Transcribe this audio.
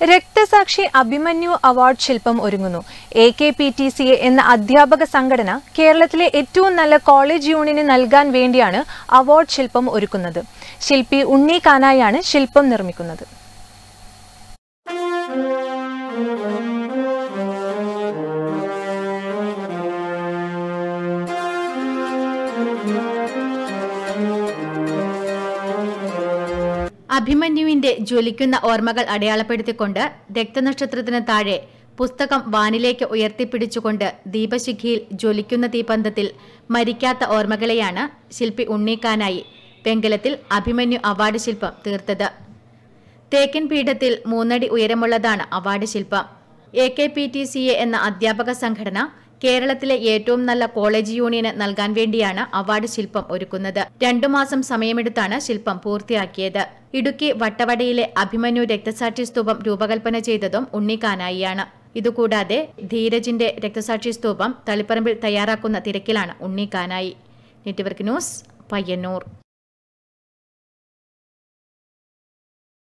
രക്തസാക്ഷി അഭിമന്യു അവാർഡ് ശില്പം ഒരുങ്ങുന്നു A K P T C A എന്ന അധ്യാപക സംഘടന കേരളത്തിലെ ഏറ്റവും നല്ല കോളേജ് യൂണിയന് നൽകാൻ വേണ്ടിയാണ് അവാർഡ് ശില്പം ഒരുക്കുന്നത് ശില്പി ഉണ്ണി കാനായാണ് ശില്പം നിർമ്മിക്കുന്നത് അഭിമന്യുവിന്റെ ജ്വലിക്കുന്ന ഓർമ്മകൾ അടയാളപ്പെടുത്തിക്കൊണ്ട് രക്തനക്ഷത്രത്തിന് താഴെ പുസ്തകം വാനിലേക്ക് ഉയർത്തിപ്പിടിച്ചുകൊണ്ട് ദീപശിഖിയിൽ ജ്വലിക്കുന്ന തീപന്തത്തിൽ മരിക്കാത്ത ഓർമ്മകളെയാണ് ശില്പി ഉണ്ണീക്കാനായി വെങ്കലത്തിൽ അഭിമന്യു അവാർഡ് ശില്പം തീർത്തത് തേക്കൻ പീഠത്തിൽ മൂന്നടി ഉയരമുള്ളതാണ് അവാർഡ് ശില്പം A K P T C A എന്ന അധ്യാപക സംഘടന കേരളത്തിലെ ഏറ്റവും നല്ല കോളേജ് യൂണിയന് നൽകാൻ വേണ്ടിയാണ് അവാർഡ് ശില്പം ഒരുക്കുന്നത് രണ്ടു മാസം സമയമെടുത്താണ് ശില്പം പൂർത്തിയാക്കിയത് ഇടുക്കി വട്ടവടയിലെ അഭിമന്യു രക്തസാക്ഷി സ്തൂപം രൂപകൽപ്പന ചെയ്തതും ഉണ്ണിക്കാനായിയാണ് ഇതുകൂടാതെ ധീരജിന്റെ രക്തസാക്ഷി സ്തൂപം തളിപ്പറമ്പിൽ തയ്യാറാക്കുന്ന തിരക്കിലാണ് ഉണ്ണിക്കാനായി നെറ്റ്വർക്ക് ന്യൂസ് പയ്യന്നൂർ